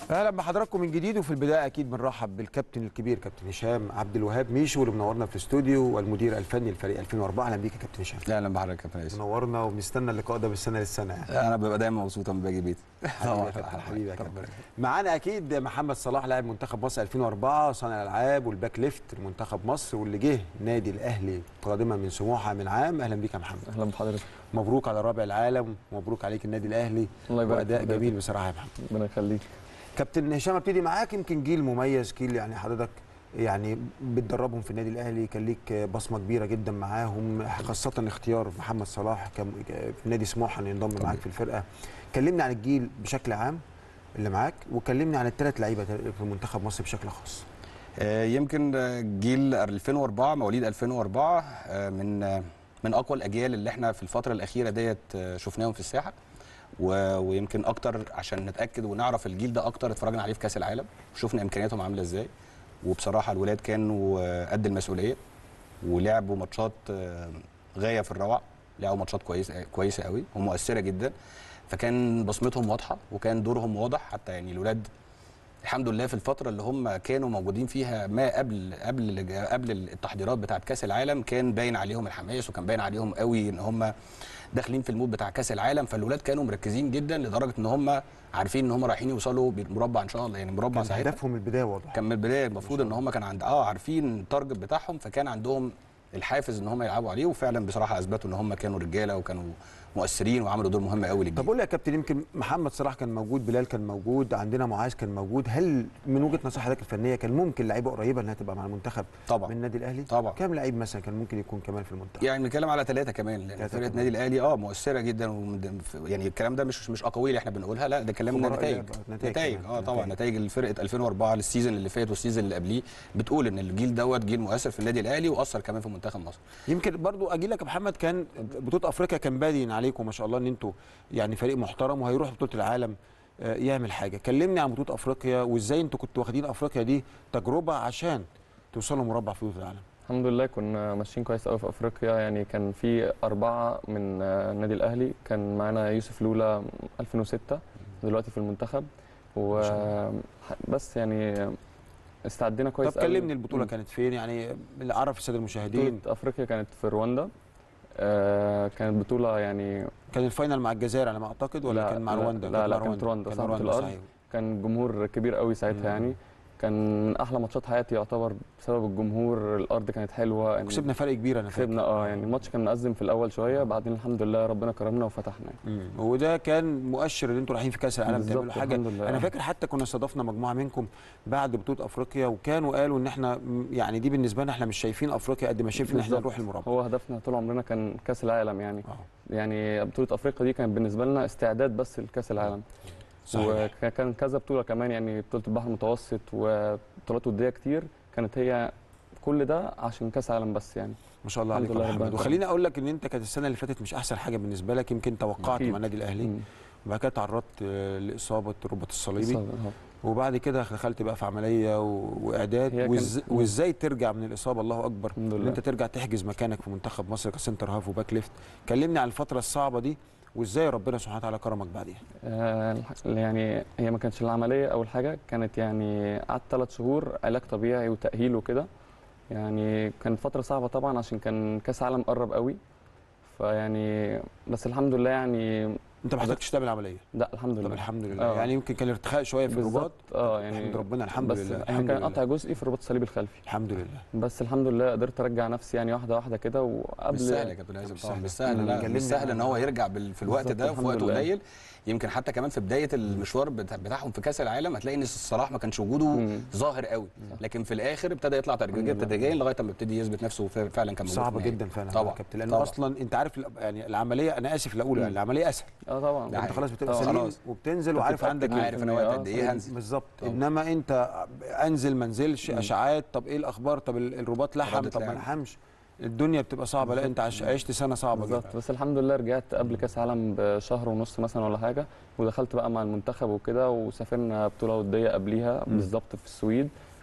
اهلا بحضراتكم من جديد وفي البدايه اكيد بنرحب بالكابتن الكبير كابتن هشام عبد الوهاب ميشو اللي منورنا في الاستوديو والمدير الفني لفريق 2004 اهلا بيك يا كابتن هشام اهلا بحضرتك يا كابتن ياسر منورنا وبنستنى اللقاء ده بالسنه للسنه يعني انا ببقى دايما مبسوط لما باجي بيتي حبيبي يا كابتن حبيبي يا كابتن معانا اكيد محمد صلاح لاعب منتخب مصر 2004 صانع الالعاب والباك ليفت لمنتخب مصر واللي جه نادي الاهلي قادما من سموحه من عام اهلا بيك يا محمد اهلا بحضرتك مبروك على رابع العالم ومبروك عليك النادي الاهلي الله يبارك واداء فيك. جميل بصراحه يا محمد ربنا يخليك كابتن هشام ابتدي معاك يمكن جيل مميز جيل يعني حضرتك يعني بتدربهم في النادي الاهلي كان ليك بصمه كبيره جدا معاهم خاصه اختيار محمد صلاح كان في نادي سموحه انه ينضم معاك في الفرقه كلمني عن الجيل بشكل عام اللي معاك وكلمني عن الثلاث لعيبه في منتخب مصر بشكل خاص آه، يمكن آه، جيل 2004 مواليد 2004 آه، من آه، من اقوى الاجيال اللي احنا في الفتره الاخيره ديت آه، شفناهم في الساحه و- ويمكن اكتر عشان نتاكد ونعرف الجيل ده اكتر اتفرجنا عليه في كاس العالم شفنا امكانياتهم عامله ازاي وبصراحه الولاد كانوا آه، قد المسؤوليه ولعبوا ماتشات آه، غايه في الروعه لعبوا ماتشات كويسه كويسه قوي ومؤثره جدا فكان بصمتهم واضحه وكان دورهم واضح حتى يعني الولاد الحمد لله في الفتره اللي هم كانوا موجودين فيها ما قبل قبل قبل التحضيرات بتاعه كاس العالم كان باين عليهم الحماس وكان باين عليهم قوي ان هم داخلين في المود بتاع كاس العالم فالولاد كانوا مركزين جدا لدرجه ان هم عارفين ان هم رايحين يوصلوا بالمربع ان شاء الله يعني مربع كان ساعتها هدفهم البدايه واضح كان من البدايه المفروض ان هم كان عند اه عارفين التارجت بتاعهم فكان عندهم الحافز ان هم يلعبوا عليه وفعلا بصراحه اثبتوا ان هم كانوا رجاله وكانوا مؤثرين وعملوا دور مهم قوي طب للجيل قول لي يا كابتن يمكن محمد صلاح كان موجود بلال كان موجود عندنا معاذ كان موجود هل من وجهه نظر حضرتك الفنيه كان ممكن لعيبه قريبه انها تبقى مع المنتخب طبعا من النادي الاهلي طبعا. كام لعيب مثلا كان ممكن يكون كمان في المنتخب يعني بنتكلم على ثلاثه كمان لان تلاتة فرقه كمان. النادي الاهلي اه مؤثره جدا ومن- يعني الكلام ده مش مش اقاويل احنا بنقولها لا ده كلام خبراء نتائج لعب، نتائج نتائج كمان، اه طبعا نتائج. نتائج فرقه 2004 للسيزون اللي فات والسيزون اللي قبليه بتقول ان الجيل دوت جيل مؤثر في النادي الاهلي واثر كمان في منتخب مصر يمكن برضو اجي لك يا محمد كان بطوله افريقيا كان باين عليكم ما شاء الله ان انتوا يعني فريق محترم وهيروح بطوله العالم آه، يعمل حاجه كلمني عن بطوله افريقيا وازاي انتوا كنتوا واخدين افريقيا دي تجربه عشان توصلوا مربع في بطوله العالم الحمد لله كنا ماشيين كويس قوي في افريقيا يعني كان في اربعه من آه، النادي الاهلي كان معانا يوسف لولا 2006 دلوقتي في المنتخب و بس يعني استعدينا كويس طب قوي. كلمني البطوله مم. كانت فين يعني اللي عرف الساده المشاهدين بطولة افريقيا كانت في رواندا آه كانت بطوله يعني كان الفاينل مع الجزائر على ما اعتقد ولا لا، كان مع لا، رواندا لا، لا، مع كانت رواندا، كان صاحبة رواندا الأرض. صحيح كان جمهور كبير قوي ساعتها مم. يعني كان احلى ماتشات حياتي يعتبر بسبب الجمهور الارض كانت حلوه يعني كسبنا فرق كبير انا فاكر كسبنا اه يعني الماتش كان مأزم في الاول شويه بعدين الحمد لله ربنا كرمنا وفتحنا يعني. مم. وده كان مؤشر ان انتوا رايحين في كاس العالم بالظبط، تعملوا حاجه الحمد لله. انا فاكر حتى كنا استضفنا مجموعه منكم بعد بطوله افريقيا وكانوا قالوا ان احنا م- يعني دي بالنسبه لنا احنا مش شايفين افريقيا قد ما شايفين ان احنا بالظبط. نروح المربع هو هدفنا طول عمرنا كان كاس العالم يعني آه. يعني بطوله افريقيا دي كانت بالنسبه لنا استعداد بس لكاس العالم صحيح وكان كذا بطوله كمان يعني بطوله البحر المتوسط وبطولات وديه كتير كانت هي كل ده عشان كاس العالم بس يعني ما شاء الله الحمد عليك يا لله محمد ربنا وخليني اقول لك ان انت كانت السنه اللي فاتت مش احسن حاجه بالنسبه لك يمكن توقعت أكيد. مع النادي الاهلي مم. وبعد كده تعرضت آه، لاصابه الرباط الصليبي صعب، آه. وبعد كده دخلت بقى في عمليه و... واعداد هي كان- وإز... وازاي ترجع من الاصابه الله اكبر الحمد ان لله انت ترجع تحجز مكانك في منتخب مصر كسنتر هاف وباك ليفت كلمني عن الفتره الصعبه دي وازاي ربنا سبحانه وتعالى كرمك بعديها آه، الح- يعني هي ما كانتش العمليه اول حاجه كانت يعني قعدت ثلاث شهور علاج طبيعي وتاهيل وكده يعني كانت فتره صعبه طبعا عشان كان كاس عالم قرب قوي فيعني بس الحمد لله يعني انت ما احتجتش تعمل عمليه لا الحمد طب لله الحمد لله آه. يعني يمكن كان ارتخاء شويه في الرباط بالظبط اه يعني يعني ربنا الحمد بس لله يعني الحمد كان لله قطع جزئي في الرباط الصليبي الخلفي الحمد لله بس الحمد لله قدرت ارجع نفسي يعني واحده واحده كده وقبل مش سهل يا كابتن هازم مش طبعا سهل. مش سهل مم. لا كلمني مش سهل ان عن- هو يرجع بال- في الوقت بالظبط، ده وفي الحمد وقت لله. قليل يمكن حتى كمان في بدايه المشوار بتاع- بتاعهم في كاس العالم هتلاقي ان صلاح ما كانش وجوده مم. ظاهر قوي لكن في الاخر ابتدى يطلع تدريجيا الحمد لله. تدريجيا لغايه ما ابتدي يثبت نفسه وف- فعلا كان موجود صعبه في النهائي. جدا فعلا طبعا يا كابتن لان طبعا. اصلا انت عارف ال- يعني العمليه انا اسف لاقول يعني مم. العمليه اسهل اه طبعا ده انت حقيقي. خلاص بتبقى طبعا. سليم خلاص. وبتنزل انت وعارف بتتأكد عندك مية عارف انا في المية. وقت قد ايه آه، هنزل بالظبط طبعا. انما انت انزل ما انزلش مم. اشاعات طب ايه الاخبار طب ال- الرباط لحم ردة طب ما لعب. لحمش الدنيا بتبقى صعبه لا انت عش... عشت سنه صعبه جدا بالظبط بس الحمد لله رجعت قبل كاس عالم بشهر ونص مثلا ولا حاجه ودخلت بقى مع المنتخب وكده وسافرنا بطوله وديه قبليها مم. بالظبط في السويد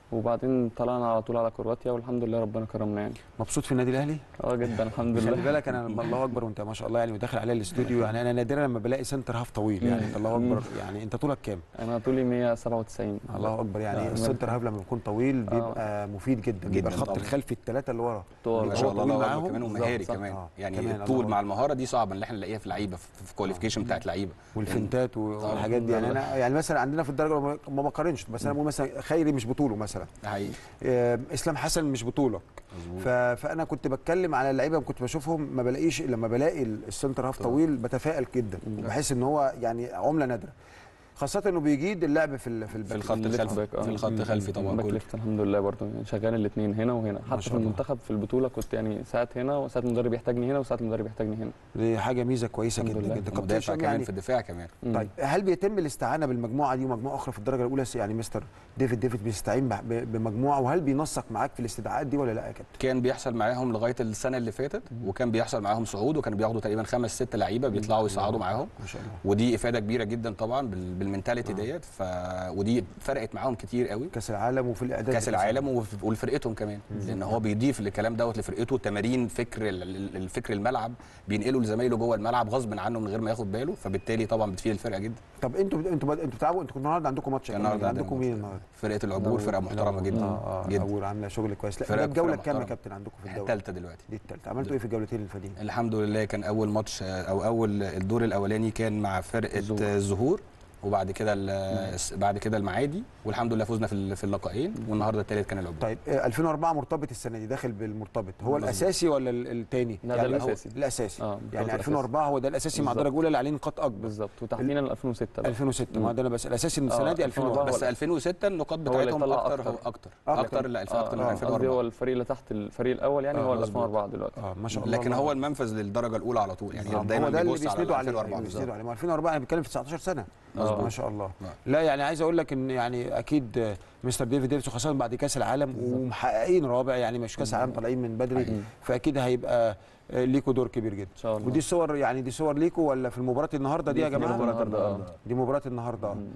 وبعدين طلعنا على طول على كرواتيا والحمد لله ربنا كرمنا يعني مبسوط في النادي الاهلي اه جدا الحمد خلي لله بالك انا الله اكبر وانت ما شاء الله يعني وداخل عليا الاستوديو يعني انا نادرا لما بلاقي سنتر هاف طويل يعني انت الله اكبر يعني انت طولك كام انا طولي 197 الله اكبر يعني لا، السنتر هاف لما بيكون طويل آه. بيبقى مفيد جدا بيبقى جداً الخط طبعاً. الخلفي الثلاثه اللي ورا طول ما هو شاء الله طويل الله معاهم؟ اكبر كمان بالظبط، ومهاري صح. كمان آه، يعني كمان الطول الله مع المهاره دي صعبه ان احنا نلاقيها في لعيبه في في الكواليفيكيشن بتاعت لعيبه والفنتات والحاجات دي يعني انا يعني مثلا عندنا في الدرجه ما- ما بقارنش بس انا بقول مثلا خيري مش بطوله مثلا ده حقيقي آه، اسلام حسن مش بطوله مظبوط. ف... فانا كنت بتكلم على اللعيبه كنت بشوفهم ما بلاقيش لما بلاقي السنتر هاف طبعا. طويل بتفائل جدا وبحس ان هو يعني عمله نادره خاصه انه بيجيد اللعب في ال... في, في الباك الخط الليفت الخلفي باك، آه. في الخط الخلفي طبعا باك كله ليفت الحمد لله برضه يعني شغال الاثنين هنا وهنا حتى شاء في الله. المنتخب في البطوله كنت يعني ساعات هنا وساعات المدرب يحتاجني هنا وساعات المدرب يحتاجني هنا دي حاجه ميزه كويسه الحمد جدا لله. جدا كابتن مدافع هشام كمان يعني في الدفاع كمان مم. طيب هل بيتم الاستعانه بالمجموعه دي ومجموعه اخرى في الدرجه الاولى يعني مستر ديفيد ديفيد بيستعين ب- ب- بمجموعه وهل بينسق معاك في الاستدعاءات دي ولا لا يا كابتن؟ كان بيحصل معاهم لغايه السنه اللي فاتت وكان بيحصل معاهم صعود وكانوا بياخدوا تقريبا خمس ست لعيبه بيطلعوا يصعدوا معاهم ما شاء الله ودي افاده كبيره جدا طبعا بال- بالمنتاليتي آه. ديت ف ودي فرقت معاهم كتير قوي كاس العالم وفي الاعداد كاس لكأس العالم وف- ولفرقتهم كمان لان هو بيضيف الكلام دوت لفرقته تمارين فكر ال- ال- الفكر الملعب بينقله لزمايله جوه الملعب غصب عنه من غير ما ياخد باله فبالتالي طبعا بتفيد الفرقه جدا طب انتوا انتوا انتوا بتلعبوا انتوا النهارده عندكم ماتش كان كمان. النهارده عندكم عندنا مين ماتش. النهارده؟ فرقه العبور فرقه محترمه جدا اه اه جدا اول عامله شغل كويس لا فرقة- ده الجوله فرقة الكام يا محترمة. كابتن عندكم في الدوري؟ الثالثه دلوقتي دي الثالثه عملتوا ايه في الجولتين اللي فاتين؟ الحمد لله كان اول ماتش آه، او اول الدور الاولاني كان مع فرقه الزهور. الزهور, الزهور وبعد كده ال- بعد كده المعادي والحمد لله فزنا في ال- في اللقاءين والنهارده الثالث كان العبور طيب آه، 2004 مرتبط السنه دي داخل بالمرتبط هو مظبوط. الاساسي ولا ال- التاني؟ لا، ده يعني هو- الأساسي. الاساسي اه يعني بطولة 2004 هو ده الاساسي مع بالظبط. الدرجه الاولى اللي عليه نقاط اكبر بالظبط وتحديدا 2006 بقى 2006 ما مم. ده انا بس الاساسي من السنه آه، دي 2004 2004 بس 2006 النقاط هو اللي بتاعتهم طلع اكتر أكتر. هو اكتر أكتر. اكتر لا آه، اكتر من آه، قصدي 2004 هو الفريق اللي تحت الفريق الاول يعني آه، هو ال مظبوط. 2004 دلوقتي اه ما شاء الله لكن هو المنفذ للدرجه الاولى على طول يعني آه، دايما هو ده اللي بيبص على بيسندوا عليه 2004 أيوة، بالظبط. بيسندوا عليه ما 2004 انا بتكلم في 19 سنه مظبوط. ما شاء الله نعم. لا يعني عايز اقول لك ان يعني اكيد آه، مستر ديفيد ديفيس وخاصه بعد كاس العالم ومحققين رابع يعني مش كاس العالم طالعين من بدري حقيقي. فاكيد هيبقى آه، ليكوا دور كبير جدا ان شاء الله ودي صور يعني دي صور ليكوا ولا في المباراه النهارده دي يا دي في جماعه المباراة النهاردة. دي مباراه النهارده مم.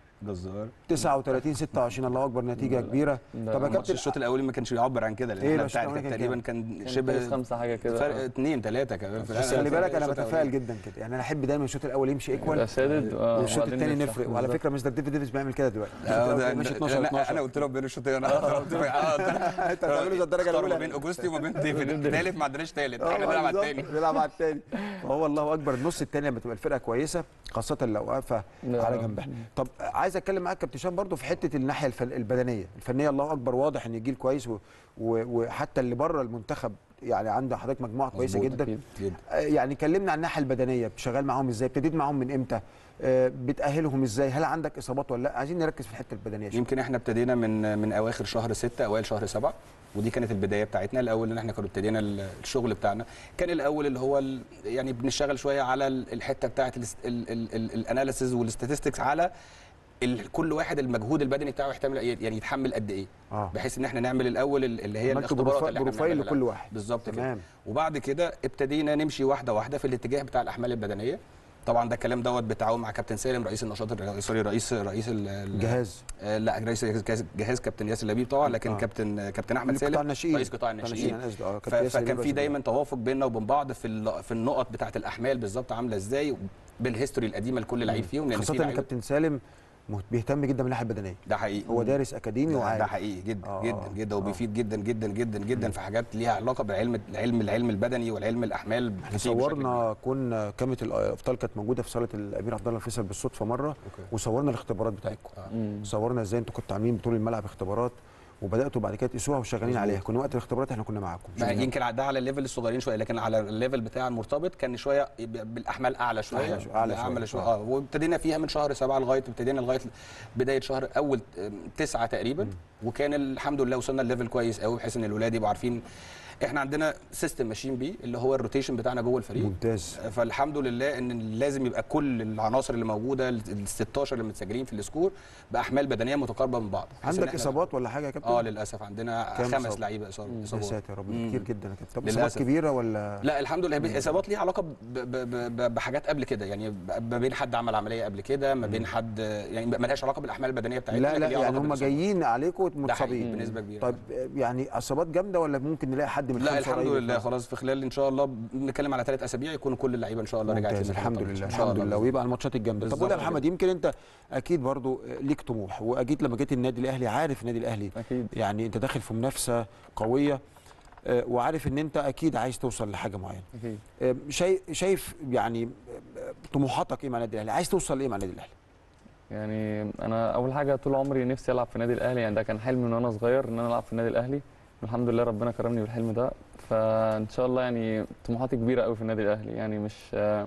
جزار 39 26 الله اكبر نتيجه كبيره ده طب يا ماتش كابتن الشوط الاولي ما كانش يعبر عن كده إيه لان احنا الشوط بتاعنا الأولاني كان تقريبا كان كان خمس شبه خمسة حاجة كده فرق اثنين ثلاثه كمان في بس الآخر. خلي بالك انا الشوط بتفائل الأولاني. جدا كده يعني انا احب دايما الشوط الاول يمشي ايكوال يبقى سادد اه والشوط وبعدين الثاني نفتح. نفرق وعلى بالظبط. فكره مستر ديفيد ديفيس بيعمل كده دلوقتي الشوط آه، الأول ده- ماشي 12 انا 12 انا قلت له بين الشوطين انا انت هتعمله زي الدرجه اختار ما الاولى بين اوجوستي وما بين ديفيد ثالث ما عندناش ثالث احنا آه، بنلعب على بالظبط، الثاني بنلعب على الثاني فهو الله اكبر النص الثاني لما تبقى الفرقه كويسه خاصه لو واقفه لا. على جنبها طب عايز اتكلم معاك كابتن هشام برضو في حته الناحيه الفن البدنيه الفنيه الله اكبر واضح ان الجيل كويس و... و... وحتى اللي بره المنتخب يعني عنده حضرتك مجموعه كويسه مظبوط، جدا أكيد. جدا آه، يعني كلمنا عن الناحيه البدنيه شغال معاهم ازاي ابتديت معاهم من امتى آه، بتاهلهم ازاي هل عندك اصابات ولا لا عايزين نركز في الحته البدنيه شويه يمكن احنا ابتدينا من من اواخر شهر ستة اوائل شهر سبعة ودي كانت البدايه بتاعتنا الاول ان احنا كنا ابتدينا ال- الشغل بتاعنا كان الاول اللي هو ال- يعني بنشتغل شويه على ال- الحته بتاعت الاناليسز والاستاتستكس على ال- كل واحد المجهود البدني بتاعه يحتمل يعني يتحمل قد ايه اه بحيث ان احنا نعمل الاول ال- اللي هي عملتوا الاختبارات بروفا- اللي احنا بروفايل بنعملها. لكل واحد بالظبط كده تمام وبعد كده ابتدينا نمشي واحده واحده في الاتجاه بتاع الاحمال البدنيه طبعا ده الكلام دوت بالتعاون مع كابتن سالم رئيس النشاط الر- سوري رئيس رئيس ال- ال- الجهاز آه، لا رئيس جهاز, جهاز كابتن ياسر لبيب طبعا لكن آه. آه. كابتن كابتن احمد قطاع سالم الناشئين رئيس قطاع الناشئين أنا قصدي اه ف- كابتن ياسر فكان رئيس في دايما توافق بيننا وبين بعض في ال- في النقط بتاعه الاحمال بالظبط عامله ازاي بالهيستوري القديمه لكل لعيب فيهم لان خاصه في ان لعيبة- كابتن سالم مهت- بيهتم جدا بالناحيه البدنيه ده حقيقي هو دارس اكاديمي ده, وعارف ده حقيقي جدا آه، جدا آه، جدا آه. وبيفيد جدا جدا جدا جدا في حاجات ليها علاقه بالعلم العلم العلم البدني والعلم الاحمال احنا كتير بشكل كبير. صورنا كنا كاميرا الابطال كانت موجوده في صاله الامير عبد الله الفيصل بالصدفه مره أوكي. وصورنا الاختبارات بتاعتكم آه. مم. صورنا ازاي انتوا كنتوا عاملين بطول الملعب اختبارات وبداتوا بعد كده تقيسوها وشغالين مظبوط. عليها كنا وقت الاختبارات احنا كنا معاكم ما يمكن ده على الليفل الصغيرين شويه لكن على الليفل بتاع المرتبط كان شويه يبقى بالاحمال اعلى شويه أعلى شوية- أعلى شوية. اعلى شويه آه. اه وابتدينا فيها من شهر سبعة لغايه ابتدينا لغايه بدايه شهر اول تسعة تقريبا وكان الحمد لله وصلنا الليفل كويس قوي بحيث ان الولاد يبقوا عارفين احنا عندنا سيستم ماشيين بيه اللي هو الروتيشن بتاعنا جوه الفريق ممتاز فالحمد لله ان لازم يبقى كل العناصر اللي موجوده ال 16 اللي متسجلين في السكور باحمال بدنيه متقاربه من بعض بحيث إن عندك إحنا- اصابات ولا حاجه يا كابتن اه للاسف عندنا كام خمس إصابة؟ لعيبه إصابة- يا اصابات ساتر يا رب مم. كتير جدا يا كابتن طب للأسف. اصابات كبيره ولا لا الحمد لله اصابات ليها علاقه ب- ب- ب- ب- بحاجات قبل كده يعني ب- ما بين حد عمل عمليه قبل كده ما بين حد يعني ما لهاش علاقه بالاحمال البدنيه بتاعتنا لا لكن لا ليها يعني علاقة هم بالإصابات. جايين عليكم ده حقيقي متصابين بنسبه كبيره طيب يعني اصابات جامده ولا ممكن نلاقي حد من لا خمسة الحمد قريب لله يخلص؟ خلاص في خلال ان شاء الله بنتكلم على ثلاث اسابيع يكون كل اللعيبه ان شاء الله رجعت ممتاز للمكان الحمد الطبيعي. لله إن شاء الحمد الله لله ويبقى الماتشات الجامده طب بالظبط قول يا كده. محمد يمكن انت اكيد برضو ليك طموح واكيد لما جيت النادي الاهلي عارف النادي الاهلي اكيد يعني انت داخل في منافسه قويه آه، وعارف ان انت اكيد عايز توصل لحاجه معينه اكيد آه، شايف شايف يعني آه، طموحاتك ايه مع النادي الاهلي عايز توصل لايه مع النادي الاهلي يعني انا اول حاجه طول عمري نفسي العب في النادي الاهلي يعني ده كان حلمي من وانا صغير ان انا العب في النادي الاهلي الحمد لله ربنا كرمني بالحلم ده فان شاء الله يعني طموحاتي كبيره قوي في النادي الاهلي يعني مش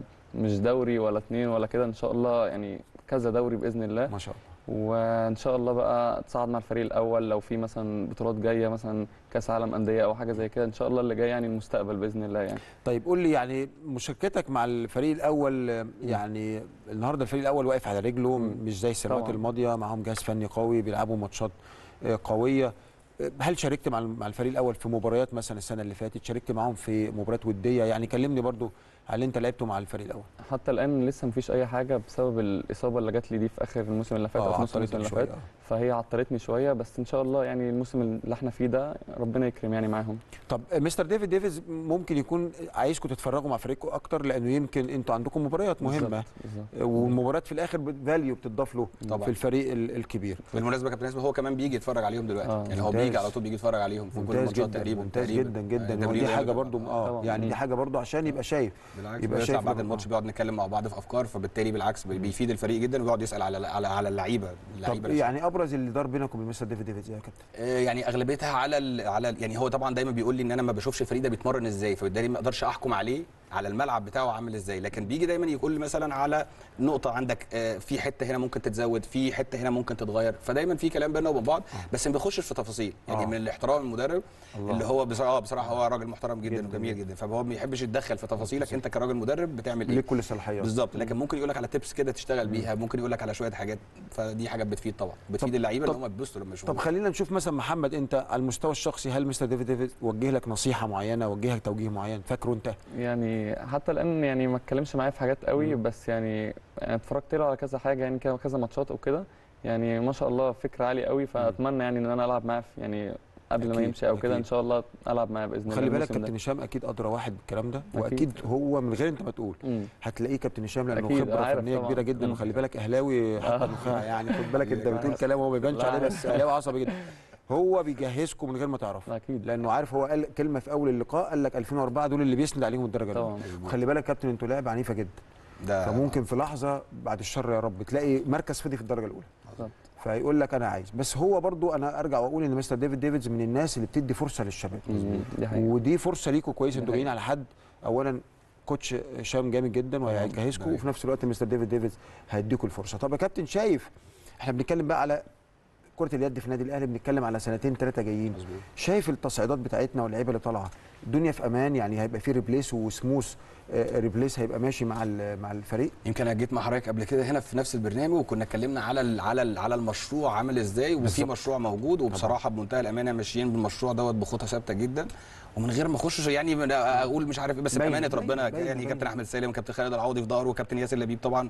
مش دوري ولا اتنين ولا كده ان شاء الله يعني كذا دوري باذن الله ما شاء الله وان شاء الله بقى اتصعد مع الفريق الاول لو في مثلا بطولات جايه مثلا كاس عالم انديه او حاجه زي كده ان شاء الله اللي جاي يعني المستقبل باذن الله يعني طيب قول لي يعني مشاركتك مع الفريق الاول آه، يعني النهارده الفريق الاول واقف على رجله مم. مش زي السنوات طبعاً. الماضيه معاهم جهاز فني قوي بيلعبوا ماتشات آه، قويه آه، هل شاركت مع مع الفريق الاول في مباريات مثلا السنه اللي فاتت شاركت معاهم في مباريات وديه يعني كلمني برضو على اللي انت لعبته مع الفريق الاول حتى الان لسه مفيش اي حاجه بسبب الاصابه اللي جات لي دي في اخر الموسم اللي فات او في نص الموسم اللي شوية، فات آه. فهي عطلتني شويه بس ان شاء الله يعني الموسم اللي احنا فيه ده ربنا يكرم يعني معاهم طب آه، مستر ديفيد ديفيز ممكن يكون عايزكم تتفرجوا مع فريقكم اكتر لانه يمكن انتوا عندكم مباريات مهمه بالظبط، بالظبط. آه، والمباريات في الاخر فاليو بتضاف له طبعاً. في الفريق ال- الكبير بالمناسبه كابتن اسمه هو كمان بيجي يتفرج عليهم دلوقتي آه. يعني هو ممتاز. بيجي على طول بيجي يتفرج عليهم في كل ممتاز الماتشات جدا تقريبا ممتاز تقريبا. جدا آه، جدا تمرين ودي حاجه رياضي. برضو اه طبعاً. يعني دي مم. حاجه برضو عشان يبقى شايف بالعكس يبقى يبقى شايف بعد برضه. الماتش بيقعد نتكلم مع بعض في افكار فبالتالي بالعكس بيفيد الفريق جدا وبيقعد يسال على على على اللعيبه اللعيبه طب نفسها. يعني ابرز اللي دار بينكم وبين مستر ديفيد ديفيد إيه يا كابتن آه، يعني اغلبيتها على ال على ال يعني هو طبعا دايما بيقول لي ان انا ما بشوفش الفريق ده بيتمرن ازاي فبالتالي ما اقدرش احكم عليه على الملعب بتاعه عامل ازاي لكن بيجي دايما يقول لي مثلا على نقطه عندك آه، في حته هنا ممكن تتزود في حته هنا ممكن تتغير فدايما في كلام بيننا وبين بعض بس ما بيخشش في تفاصيل يعني آه. من الاحترام المدرب الله. اللي هو بصراحه بصراحه هو راجل محترم جدا جداً. وجميل جدا فهو ما بيحبش يتدخل في تفاصيلك انت كراجل مدرب بتعمل ايه ليك كل الصلاحيات بالظبط لكن ممكن يقول لك على تيبس كده تشتغل بيها ممكن يقول لك على شويه حاجات فدي حاجات بتفيد طبعا بتفيد طب- اللعيبه ان طب- هم بيتبسطوا لما طب يشوفوا خلينا نشوف مثلا محمد انت على المستوى الشخصي هل مستر ديفيد ديفيد وجه لك نصيحه معينه وجه لك توجيه معين فاكره انت يعني حتى الان يعني ما اتكلمش معايا في حاجات قوي بس يعني يعني اتفرجت له على كذا حاجه يعني كده- كذا ماتشات او كده يعني ما شاء الله فكره عالي قوي فاتمنى يعني ان انا العب معاه في- يعني قبل ما أكيد، يمشي او كده ان أكيد. شاء الله العب معاه باذن الله خلي بالك الموسم ده. كابتن هشام اكيد ادرى واحد بالكلام ده أكيد. واكيد هو من غير انت ما تقول مم. هتلاقيه كابتن هشام لانه أكيد، خبره عارف فنيه طبعاً. كبيره جدا مم. وخلي بالك اهلاوي حتى آه. النخاع يعني خد بالك انت بتقول عارف. كلام هو ما يبانش لا، عليه عارف. بس اهلاوي عصبي جدا هو بيجهزكم من غير ما تعرفوا اكيد لانه عارف هو قال كلمه في اول اللقاء قال لك 2004 دول اللي بيسند عليهم الدرجه طبعا الاولى وخلي بالك كابتن انتوا لعبه عنيفه جدا ده فممكن في لحظه بعد الشر يا رب تلاقي مركز فضي في الدرجه الاولى بالظبط. فيقول لك انا عايز بس هو برضو انا ارجع واقول ان مستر ديفيد ديفيدز من الناس اللي بتدي فرصه للشباب مم. دي حقيقة. ودي فرصه ليكم كويس دي انتوا جايين على حد اولا كوتش هشام جامد جدا وهيجهزكم ده وفي نفس الوقت مستر ديفيد ديفيدز هيديكم الفرصه طب يا كابتن شايف احنا بنتكلم بقى على كره اليد في النادي الاهلي بنتكلم على سنتين ثلاثه جايين مظبوط شايف التصعيدات بتاعتنا واللعيبه اللي طالعه الدنيا في امان يعني هيبقى في ريبليس وسموث آه، ريبليس هيبقى ماشي مع ال- مع الفريق يمكن انا جيت مع حضرتك قبل كده هنا في نفس البرنامج وكنا اتكلمنا على ال على ال على المشروع عامل ازاي وفي بالظبط. مشروع موجود وبصراحه بمنتهى الامانه ماشيين بالمشروع دوت بخطى ثابته جدا ومن غير ما اخش يعني من- اقول مش عارف إيه، بس باين- بامانه باين- ربنا باين- يعني باين. كابتن احمد سالم وكابتن خالد العوضي في ظهره وكابتن ياسر لبيب طبعا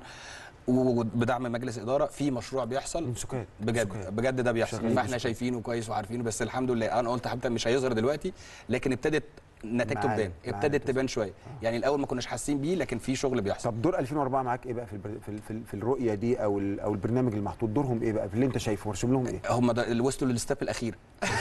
وبدعم مجلس اداره في مشروع بيحصل من سكات بجد سكات. بجد ده بيحصل شغالين فاحنا بسكات. شايفينه كويس وعارفينه بس الحمد لله انا قلت حتى مش هيظهر دلوقتي لكن ابتدت نتيجته معانا- تبان معانا ابتدت تظهر. تبان شويه يعني الاول ما كناش حاسين بيه لكن في شغل بيحصل طب دور 2004 معاك ايه بقى في البر... في, ال- في, ال- في الرؤيه دي او ال- او البرنامج المحطوط دورهم ايه بقى في اللي انت شايفه مرسوم لهم ايه هم ده اللي وصلوا للستاب الاخيره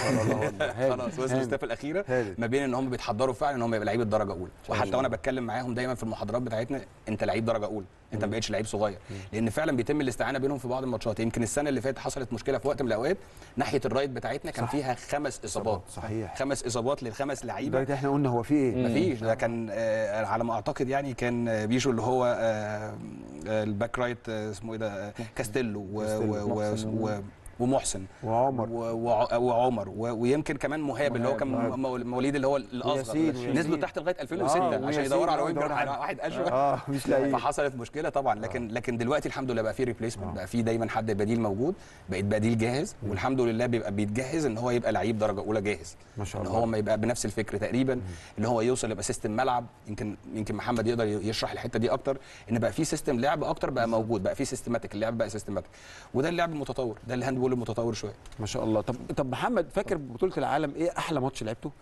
خلاص وصلوا للستاب الاخيره هادي. ما بين ان هم بيتحضروا فعلا ان هم يبقى لعيبه درجه اولى شاء وحتى الله. وانا بتكلم معاهم دايما في المحاضرات بتاعتنا انت لعيب درجه اولى انت ما بقتش لعيب صغير لان فعلا بيتم الاستعانه بينهم في بعض الماتشات يمكن السنه اللي فاتت حصلت مشكله في وقت من الاوقات ناحيه الرايت بتاعتنا كان صح. فيها خمس اصابات صحيح خمس اصابات للخمس لعيبه لدرجه احنا قلنا هو في ايه مفيش ده كان آه على ما اعتقد يعني كان آه، بيشو اللي هو آه آه، الباك رايت آه اسمه ايه ده آه، كاستيلو و- كاستيلو، و- و- محسن و- ومحسن وعمر و- وع- وعمر و- ويمكن كمان مهاب اللي هو كان مهاب. مو- مواليد اللي هو الاصغر وياسين، وياسين. نزلوا تحت لغايه 2006 آه، عشان وياسين، يدوروا على آه، وينجر يدوروا على- واحد اشول اه مش لاقيين فحصلت مشكله طبعا لكن لكن دلوقتي الحمد لله بقى في ريبليسمنت بقى في دايما حد بديل موجود بقيت بديل جاهز والحمد لله بيبقى بيتجهز ان هو يبقى لعيب درجه اولى جاهز ما شاء ان الله هو ما يبقى بنفس الفكر تقريبا اللي هو يوصل يبقى سيستم ملعب يمكن يمكن محمد يقدر يشرح الحته دي اكتر ان بقى في سيستم لعب اكتر بقى موجود بقى في سيستماتيك اللعب بقى سيستماتيك وده اللعب المتطور ده الهاند بول المتطور شويه ما شاء الله طب طب محمد فاكر بطوله العالم ايه احلى ماتش لعبته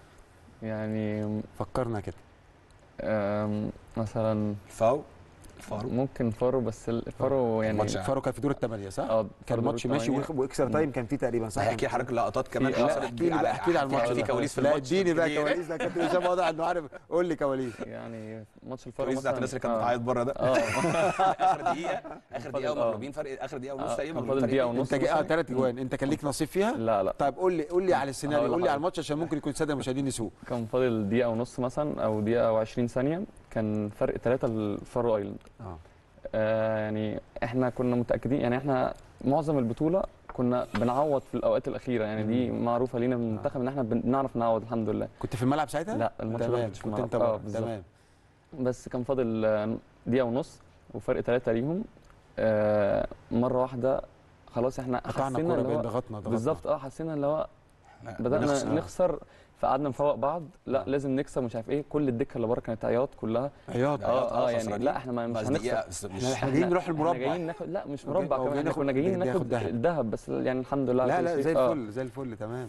يعني فكرنا كده آم، مثلا الفاو الفاو ممكن فارو بس الفارو يعني ماتش فاروق كان في دور الثمانيه صح اه كان فارو الماتش دور ماشي الثمانية. وإخ- واكسترا تايم كان فيه تقريبا صح هحكي لحضرتك لقطات كمان في- لا، حصلت احكي لي بقى احكي لي على الماتش في ده. كواليس في لا الماتش اديني بقى كتير. كواليس ده كابتن هشام واضح انه عارف قول لي كواليس يعني ماتش الفارو الفاروق بتاعت الناس اللي كانت آه. بتعيط بره ده اه اخر دقيقه اخر دقيقه فاضل- آه. ومغلوبين فرق اخر دقيقه ونص آه، تقريبا كان مغلوبين فاضل دقيقة فرق ونص. انت جا- اه مثلاً. ثلاث اجوان انت كان ليك نصيب فيها لا لا طيب قول لي قول لي على السيناريو هقول قول لي على لحضرتك. الماتش عشان ممكن يكون الساده المشاهدين يسوق كان فاضل دقيقة ونص مثلا أو دقيقة و20 ثانية كان فرق ثلاثة للفارو ايلاند اه آه يعني احنا كنا متأكدين يعني احنا معظم البطولة كنا بنعوض في الأوقات الأخيرة يعني دي معروفة لينا من المنتخب إن احنا بنعرف نعوض الحمد لله كنت في الملعب ساعتها لا الماتش ده تمام كنتش في كنت الملعب. انت اه بره بالظبط تمام بس كان فاضل آه، دقيقة ونص وفرق ثلاثة ليهم آه مرة واحدة خلاص احنا قطعنا حسينا كوره اللي بين هو ضغطنا ضغطنا بالظبط اه حسينا اللي هو بدأنا بنخسر. نخسر, نخسر فقعدنا نفوق بعض لا لازم نكسب مش عارف ايه كل الدكه اللي بره كانت عياط كلها عياط عياط، اه آه، اه يعني خسرانين. لا احنا ما مش بس هنخسر دقيقه بس مش احنا احنا جايين نروح احنا المربع جايين ناخد لا مش وجاي- مربع وجاي كمان احنا ناخد- كنا جايين جاي ناخد ناخد دهب. الذهب بس يعني الحمد لله على لا كل لا شيء. زي آه. الفل زي الفل تمام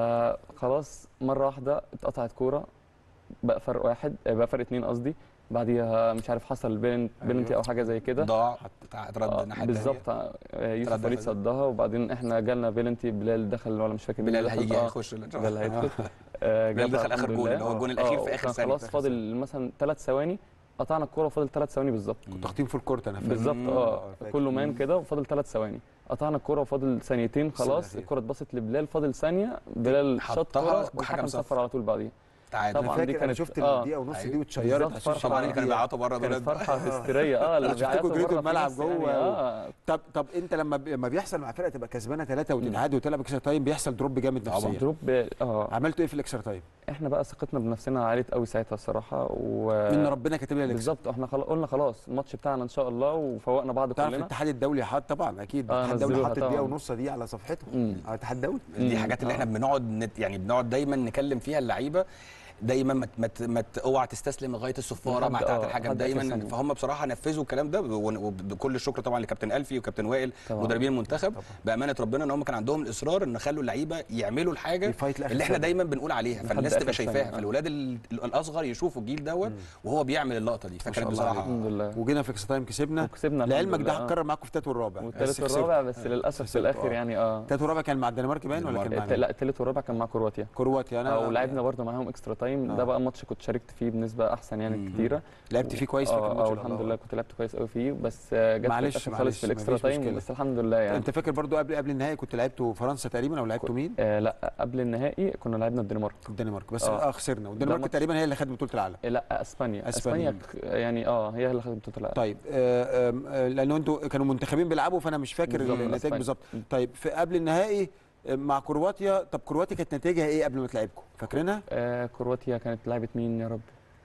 فخلاص مره واحده اتقطعت كوره بقى فرق واحد آه، بقى فرق اتنين قصدي بعديها مش عارف حصل بيلن- بيلنتي او حاجه زي كده ضاع اترد آه، الناحيه التانية. بالظبط آه، يوسف تردد فريد في- صدها وبعدين احنا جالنا بيلنتي بلال دخل ولا مش فاكر مين بلال اللي دخل. هيجي آه، هيخش بلال هيدخل آه، بلال جابها دخل آخر الحمد جول، لله. اللي هو الجون آه، الأخير في وكان آخر ثانية. خلاص فاضل مثلا ثلاث ثواني قطعنا الكوره وفاضل ثلاث ثواني بالظبط كنت تخطيم فول كورت انا فاكر بالظبط مم. اه فاكر. كله مان كده وفاضل ثلاث ثواني قطعنا الكوره وفاضل ثانيتين خلاص الأخير. الكوره اتبصت لبلال فاضل ثانيه بلال شاط حطها كوره وحكم والحكم صفر. صفر على طول بعديها تعادل انا طبعاً دي فاكر انا كانت- شفت آه. الدقيقه ونص أيوة. دي واتشيرت بالظبط، عشان فرحة طبعا اللي شباب كانوا دي. بيعيطوا بره كانت دول فرحه هستيريه اه لما شفتكوا بيعيطوا جريتوا بره في الملعب ناس يعني جوه و- اه طب طب انت لما ب- لما بيحصل مع فرقه تبقى كسبانه ثلاثه وتتعادل وتلعب اكسترا تايم بيحصل دروب جامد طبعاً. نفسيا دروب اه عملتوا ايه في الاكسترا تايم؟ احنا بقى ثقتنا بنفسنا عالت قوي ساعتها الصراحه و ان ربنا كاتب لي الاكسترا بالظبط احنا خل... قلنا خلاص الماتش بتاعنا ان شاء الله وفوقنا بعض تعرف كلنا الاتحاد الدولي حاط طبعا اكيد آه، الاتحاد الدولي نزلوها حط الدقيقه طبعاً. ونص دي على صفحته مم. على الاتحاد الدولي دي مم. حاجات اللي آه. احنا بنقعد نت يعني بنقعد دايما نكلم فيها اللعيبه دايما ما ما ما اوعى تستسلم لغايه الصفاره مع لحد- تحت آه، الحكم لحد آخر دايما ثانية. فهم بصراحه نفذوا الكلام ده ون- وبكل الشكر طبعا لكابتن الفي وكابتن وائل طبعاً. مدربين المنتخب طبعاً. بامانه ربنا ان هم كان عندهم الاصرار ان خلوا اللعيبه يعملوا الحاجه يفايت لآخر اللي احنا ثانية. دايما بنقول عليها لحد فالناس آخر تبقى ثانية. شايفاها آه. فالولاد ال- الاصغر يشوفوا الجيل دوت وهو بيعمل اللقطه دي فكانت شاء الله بصراحه عليك. الحمد لله وجينا في اكسترا تايم كسبنا وكسبنا الحمد لعلمك ده لله، آه. هتكرر معاكم في التالت والرابع بس والثالث خسرتوا. والرابع بس للاسف في خسرتوا، الاخر آه. يعني اه التالت والرابع كان مع الدنمارك باين ولا كان الدنمارك. معنا؟ لا الثالث والرابع كان مع كرواتيا كرواتيا انا او لعبنا برضه معاهم اكسترا تايم آه. ده بقى ماتش كنت شاركت فيه بنسبه احسن يعني مم. كتيره لعبت فيه كويس فاكر اه الماتش اه ده؟ الحمد لله كنت لعبت كويس قوي فيه بس آه، جت في معلش، الآخر معلش، خالص في الاكسترا مفيش مشكلة. تايم بس الحمد لله يعني انت فاكر برضو قبل قبل النهائي كنت لعبته فرنسا تقريبا او لعبته مين؟ آه لا قبل النهائي كنا لعبنا الدنمارك الدنمارك بس آه. اه خسرنا والدنمارك ماتش- تقريبا هي اللي خدت بطوله العالم آه، لا اسبانيا أسبانيا. اسبانيا ك- يعني اه هي اللي خدت بطوله العالم طيب آه، آم، آه، لانه انتوا كانوا منتخبين بيلعبوا فانا مش فاكر بالظبط، النتائج أسبانيا. بالظبط م. طيب في قبل النهائي آه، مع كرواتيا طب كرواتيا كانت نتائجها ايه قبل ما تلعبكم فاكرينها آه كرواتيا كانت لعبت مين يا رب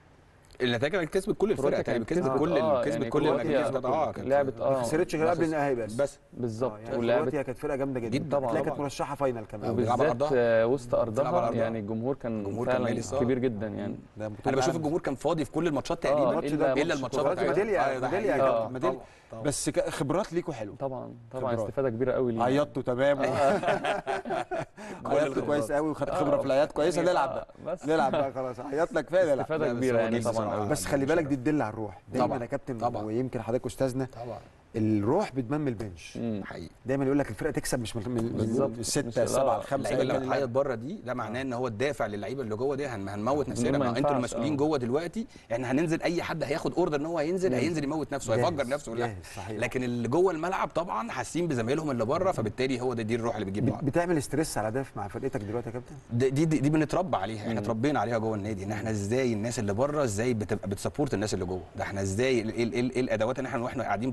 النتائج كانت كسبت كل الفرق كرواتيا تقريبا كانت كسبت كسبت- كل آه، كسبت يعني كل كرواتيا النتائج كسبت اه كانت- لعبت اه ما خسرتش غير قبل النهائي بس بس بالظبط آه، يعني ولعبت كرواتيا كانت فرقه جامده جدا جدا هتلاقي كانت طبعاً. مرشحه فاينل كمان بيلعب على وبالذات أرضها. آه، وسط بتلعب على ارضها أرضها. يعني الجمهور كان الجمهور كان فعلا مالي الصالة. كبير جدا يعني ده بطولة انا بشوف العالم. الجمهور كان فاضي في كل الماتشات آه، تقريبا الماتش ده الا الماتشات كرواتيا بتاعتنا. ميداليه آه، ده ميداليه حقيقي. يا آه، كابتن، ميداليه طبعاً، طبعاً. بس ك- خبرات ليكوا حلو طبعا طبعا خبرات. استفاده كبيره قوي لينا عيطتوا تمام عيطت الخبرات. كويس قوي وخدت آه، خبره في العياط كويسه يعني نلعب آه، بقى بس نلعب بقى خلاص عيطنا كفايه نلعب استفاده لا، بس كبيره هو يعني جيل طبعا بصراحة. آه. بس خلي بالك دي تدل على الروح دايما طبعاً، يا كابتن طبعاً. ويمكن حضرتك استاذنا طبعا الروح بتبان من البنش مم. حقيقي دايما يقول لك الفرقه تكسب مش من من- بالظبط. من مش- السته لا، السبعه الخمسه اللعيبه اللي أيا كان بتعيط اللعب. بره دي ده معناه ان هو الدافع للعيبه اللي جوه دي هن- هنموت نفسنا ما ما انتوا ينفعش، المسؤولين آه. جوه دلوقتي احنا هننزل اي حد هياخد اوردر ان هو هينزل هينزل يموت نفسه جاهز، هيفجر نفسه لا جاهز، صحيح. لكن اللي جوه الملعب طبعا حاسين بزمايلهم اللي بره فبالتالي هو ده دي الروح اللي بتجيب بت- بعض بتعمل ستريس على ده مع فرقتك دلوقتي يا كابتن دي دي, دي بنتربى عليها احنا اتربينا عليها جوه النادي ان احنا ازاي الناس اللي بره ازاي بتبقى بتسبورت الناس اللي جوه ده احنا ازاي ايه ال- ال- ال- ايه الادوات ان احنا واحنا قاعدين بره ازاي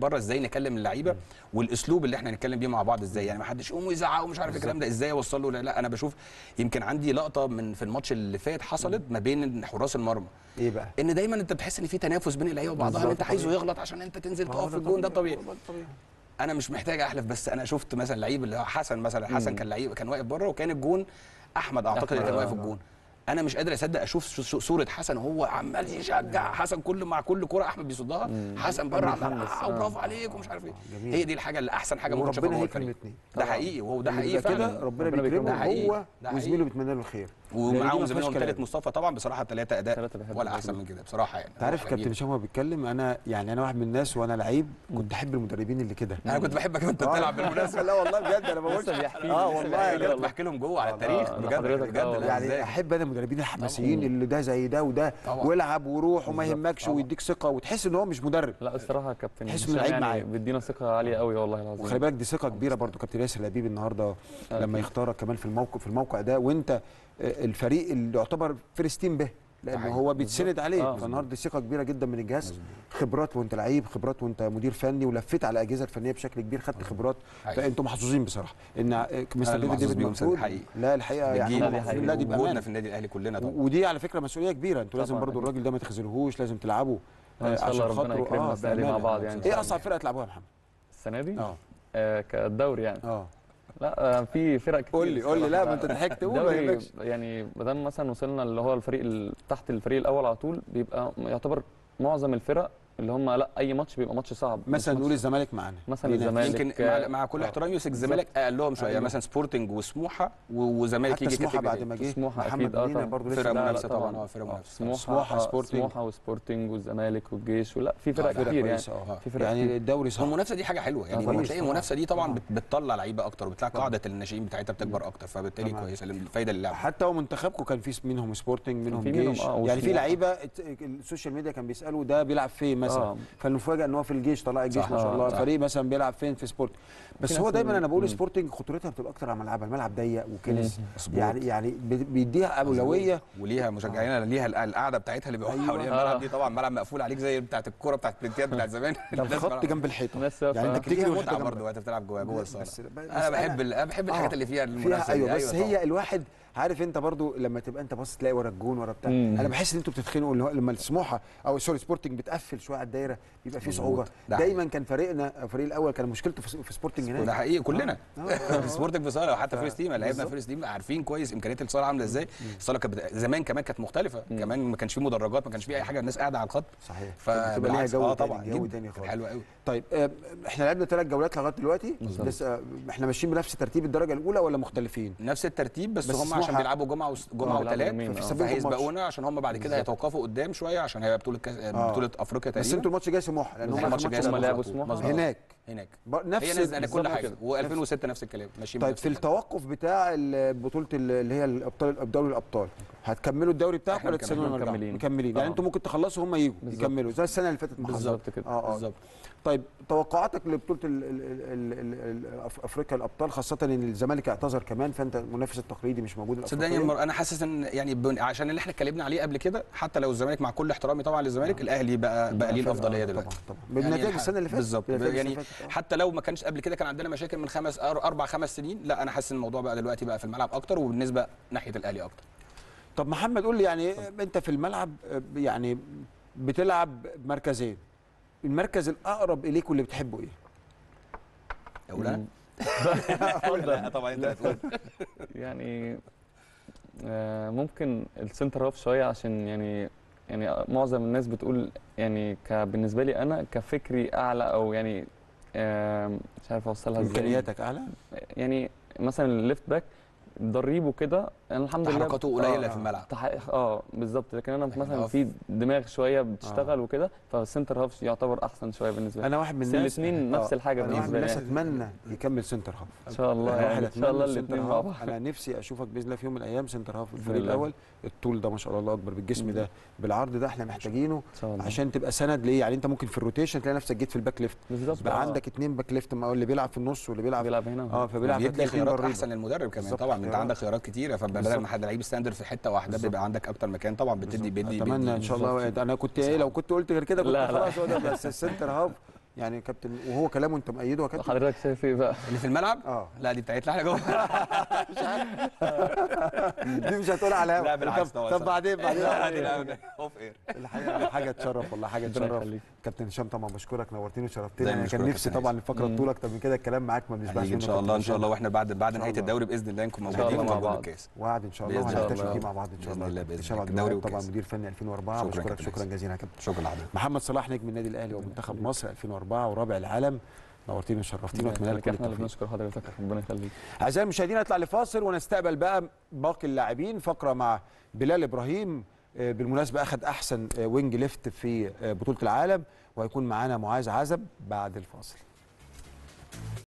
نكلم اللعيبه والاسلوب اللي احنا نتكلم بيه مع بعض ازاي يعني ما حدش يقوم ويزعق ومش عارف الكلام ده ازاي اوصل له لا, لا انا بشوف يمكن عندي لقطه من في الماتش اللي فات حصلت ما بين حراس المرمى ايه بقى ان دايما انت بتحس ان في تنافس بين اللعيبه وبعضها ان بالظبط، انت عايزه طبيعي. يغلط عشان انت تنزل ما هو تقف في الجون ده طبيعي طبيعي انا مش محتاج احلف بس انا شفت مثلا لعيب اللي هو حسن مثلا حسن كان لعيب كان واقف بره وكان الجون احمد اعتقد اللي أحمد، كان آه. واقف الجون انا مش قادر اصدق اشوف ش- ش- صوره حسن وهو عمال يشجع حسن كل مع كل كره احمد بيصدها حسن بره عمال متحمس، آه آه. برافو عليك ومش عارف ايه جميل. هي دي الحاجه اللي احسن حاجه ممكن وربنا تشوفها جوه هيكرم الفريق الاثنين ده حقيقي وهو ده اللي حقيقي بيبقى فعلا كده ربنا ربنا بيكرمه بيكرمه. ده حقيقي. هو ده وزميله حقيقي. بيتمنى له الخير لأن دي ما ومعاهم فيهاش زميلهم كلام. ثالث مصطفى طبعا بصراحه ثلاثه اداء ثلاثة بيحبوا ولا بعض احسن جدا. من كده بصراحه يعني انت عارف حاجة كابتن جميلة. هشام وهو بيتكلم انا يعني انا واحد من الناس وانا لعيب كنت احب المدربين اللي كده انا كنت بحبك وانت بتلعب بالمناسبه لا والله بجد انا ما لسه بيحكي لي اه لسه والله بيحكي لي بجد بجد بحكي لهم جوه على التاريخ آه، بجد لحضرتك، بجد آه، لا، يعني إزاي؟ احب انا المدربين الحماسيين اللي ده زي ده وده طبعا. والعب وروح وما بالظبط، يهمكش طبعا. ويديك ثقه وتحس ان هو مش مدرب لا الصراحه كابتن تحس هشام إنه لعيب يعني معاك. بيدينا ثقه عاليه قوي والله العظيم وخلي بالك دي ثقه كبيره برضو كابتن ياسر لبيب النهارده لما أكيد. يختارك كمان في الموقف في الموقع ده وانت آه، الفريق اللي يعتبر فيرستين به لان حقيقي. هو بيتسند عليك آه. فالنهارده دي ثقه كبيره جدا من الجهاز خبرات وانت لعيب خبرات وانت مدير فني ولفيت على الاجهزه الفنيه بشكل كبير خدت خبرات حقيقي. فانتوا محظوظين بصراحه ان آه، مستر اللي ديفيد محظوظ ديفيد بيهم مفروض حقيقي. لا الحقيقه يعني بتجيب هم دي محظوظين. حقيقة. لا دي وجودنا بامانه في النادي الاهلي كلنا طبعا ودي على فكره مسؤوليه كبيره انتوا لازم طبعاً. برضو الراجل ده ما تخذلوهوش لازم تلعبوا ان شاء الله عشان ربنا خاطره يكرمنا السنه دي مع بأمانة. بعض يعني ايه اصعب فرقه تلعبوها يا محمد السنه دي اه آه كالدوري يعني اه لا آه في فرق كتير قول لي قول لي لا ما انت الصراحة. ضحكت قول ما الدوري يهمكش يعني ما دام مثلا وصلنا اللي هو الفريق ال- تحت الفريق الاول على طول بيبقى يعتبر معظم الفرق اللي هم لا اي ماتش بيبقى ماتش صعب مش مثلا ماتش- نقول الزمالك معانا مثلا لينا الزمالك يمكن آه، مع, مع كل آه. احترامي يوسف الزمالك اقلهم شويه أيوة. مثلا سبورتنج وسموحه و- وزمالك حتى يجي سموحه بعد كاتيجوري ما جه سموحه محمد اكيد اه منينا طبعا برضه فرقة لسه لا، لا، منافسة طبعاً، طبعاً. اه، فرقة منافسة. سموحه سموحة، آه، سبورتنج. سموحه وسبورتنج والزمالك والجيش ولا في فرق فرقة كتير يعني كويسة، اه. في فرق يعني كتير. الدوري صعب والمنافسه دي حاجه حلوه يعني طبعاً. لما تلاقي المنافسه دي طبعا طبعاً. بت- بتطلع لعيبه اكتر وبتلاقي طبعاً. قاعده الناشئين بتاعتها بتكبر اكتر فبالتالي تمام. كويسه الفايده للعب حتى هو منتخبكم كان في منهم سبورتنج منهم في منهم، جيش اه، يعني في وسموحة. لعيبه ات- السوشيال ميديا كان بيسالوا ده بيلعب فين مثلا اه. فالمفاجاه ان هو في الجيش طلع الجيش صح، ما شاء اه، الله صح. فريق مثلا بيلعب فين في سبورت بس في هو ناس دايما انا بقول مم. سبورتنج خطورتها بتبقى اكتر على ملعبها الملعب ضيق وكنس مظبوط. يعني يعني بي- بيديها اولويه وليها مشجعين ليها ال- القعده بتاعتها اللي بيقعدوا أيوة. حوالين الملعب دي طبعا ملعب مقفول عليك زي بتاعت الكوره بتاعت البنتيات بتاعت زمان ده الناس الخط بلعب- جنب الحيطه الناس يعني انت واقفة- بتجري فيها والحيطه متعه جنبك. برضه وانت بتلعب جوه جوه الصاله بس- بس انا بحب ال- انا بحب الحاجات آه. اللي فيها فيها المنافسه دي. ايوه بس طبعاً. هي الواحد عارف انت برضو لما تبقى انت باصص تلاقي ورا الجون ورا بتاع مم. انا بحس ان انتوا بتتخانقوا اللي هو لما السموحه او سوري سبورتنج بتقفل شويه على الدايره بيبقى في مظبوط. صعوبه ده دايما كان فريقنا الفريق الاول كان مشكلته في في سبورتنج وده هناك حقيقي كلنا آه. سبورتنج في صاله وحتى ف- فيرست تيم لعبنا بالظبط. فيرست تيم عارفين كويس امكانيات الصاله عامله ازاي الصاله كانت بت- زمان كمان كانت مختلفه كمان ما كانش في مدرجات ما كانش في اي حاجه الناس قاعده على الخط صحيح كانت بتبقى ليها فبالعكس جو اه تاني طبعا جو جدا. تاني كانت خالص حلوه قوي طيب آه، احنا لعبنا ثلاث جولات لغايه دلوقتي بالظبط. بس آه، احنا ماشيين بنفس ترتيب الدرجه الاولى ولا مختلفين نفس الترتيب بس, بس هم عشان سموحة- بيلعبوا جمعه وس- جمعه آه، بيلعبوا وثلاث يومين، آه. فهيسبقونا عشان هم بعد كده بالظبط. هيتوقفوا قدام شويه عشان هيبقى بطوله كاس آه. بطوله افريقيا بس تقريبا انتوا الماتش جاي سموحه لان هم الماتش آخر جاي ماتش هم سموحة لعبوا على طول. سموحة. مظبوط. هناك هناك ب- هي نفس نفس كل بالظبط حاجه كده. و2006 نفس الكلام ماشيين طيب بنفس في الكلام. التوقف بتاع ال- بطوله ال- اللي هي الابطال دوري الابطال هتكملوا الدوري بتاعكم احنا ولا مكملين. تستنوا مكملين. مكملين مكملين يعني آه. انتوا ممكن تخلصوا هم يجوا بالظبط. يكملوا زي السنه اللي فاتت ما حصل. بالظبط كده اه اه بالظبط طيب توقعاتك لبطوله ال- ال- ال- ال- ال- أف- افريقيا الابطال خاصه ان الزمالك اعتذر كمان فانت المنافس التقليدي مش موجود صدقني الأفريقية. المر... انا حاسس ان يعني بن... عشان اللي احنا اتكلمنا عليه قبل كده حتى لو الزمالك مع كل احترامي طبعا للزمالك الاهلي بقى بقى ليه فرق- الافضليه آه، دلوقتي طبعا طبعا بالنتائج يعني السنه اللي فاتت بالظبط بالنتائج السنة يعني اللي فاتت، آه. حتى لو ما كانش قبل كده كان عندنا مشاكل من خمس أر- اربع خمس سنين لا انا حاسس ان الموضوع بقى دلوقتي بقى في الملعب اكتر وبالنسبه ناحيه الاهلي اكتر طب محمد قول لي يعني انت في الملعب آه، يعني بتلعب مركزين المركز الاقرب اليك واللي بتحبه ايه اقول انا اتفضل. لا طبعا انت هتقول يعني آه، ممكن السنتر هاف شويه عشان يعني يعني معظم الناس بتقول يعني ك- بالنسبه لي انا كفكري اعلى او يعني آه، مش عارف اوصلها ازاي امكانياتك اعلى يعني مثلا الليفت باك ضريبه كده انا الحمد لله تحركاته قليله آه، في الملعب تح- اه بالظبط لكن انا لكن مثلا هاف- في دماغ شويه بتشتغل وكده فالسنتر هاف يعتبر احسن شويه بالنسبه لي انا واحد من بس الناس الاتنين نفس آه، الحاجة انا واحد من بالنسبة الناس لي. اتمنى يكمل سنتر هاف ان شاء الله أنا يعني واحد ان شاء الله أتمنى سنتر الاثنين مع هاف. بعض انا نفسي اشوفك باذن الله في يوم من الايام سنتر هاف بإذن الفريق الله. الاول الطول ده ما شاء الله اكبر بالجسم ده بالعرض ده احنا محتاجينه ان شاء الله عشان تبقى سند ليه يعني انت ممكن في الروتيشن تلاقي نفسك جيت في الباك ليفت بالظبط بقى آه. عندك اتنين باك ليفت ما هو اللي بيلعب في النص واللي بيلعب بيلعب هنا اه فبيلعب بيدي هتلاقي اتنين خيارات ضريبة. احسن للمدرب كمان بالظبط، طبعا انت خيارات. عندك خيارات كتيره فبدل بالظبط. ما حد لعيب ستاندر في حته واحده بالظبط. بيبقى عندك اكتر مكان طبعا بتدي بيدي اتمنى بيدي ان شاء الله بالظبط. انا كنت ايه لو كنت قلت غير كده كنت لا، لا. خلاص هو ده بس السنتر هاف يعني كابتن وهو كلامه انت مأيده يا كابتن حضرتك شايف ايه بقى؟ اللي في الملعب اه لا دي بتاعتنا احنا جوه دي مش هتقول على لا الهوا. بالعكس طب- طبعا طب بعدين بعدين لا دي لا اوف اير الحقيقه حاجه تشرف والله حاجه ربنا تشرف يخليك. كابتن هشام طبعا بشكرك نورتني وشرفتني دايما انا كان بشكرك نفسي كابتن طبعا الفقره مم. طول اكتر من كده الكلام معاك ما بنشبعش هيجي ان منه شاء الله كابتن ان شاء هشام. الله واحنا بعد بعد شاء نهايه الله. الدوري باذن الله نكون شاء موجودين الله مع وناخد بعض. الكاس وعد ان شاء الله بإذن وهنحتفل الله. فيه مع بعض ان شاء بإذن الله الله، بإذن هشام الله. عبد الدوري الوهاب طبعا والكاس. مدير فني 2004 شكراً بشكرك كابتن شكرا هيثم. جزيلا يا كابتن شكرا لحضرتك محمد صلاح نجم النادي الاهلي ومنتخب مصر 2004 ورابع العالم نورتني وشرفتني واتمنى لك كل احنا اللي التوفيق بنشكر حضرتك ربنا يخليك اعزائي المشاهدين نطلع لفاصل ونستقبل بقى باقي اللاعبين فقره مع بلال ابراهيم آه، بالمناسبه اخذ احسن آه، وينج ليفت في آه، بطوله العالم وهيكون معانا معاذ عزب بعد الفاصل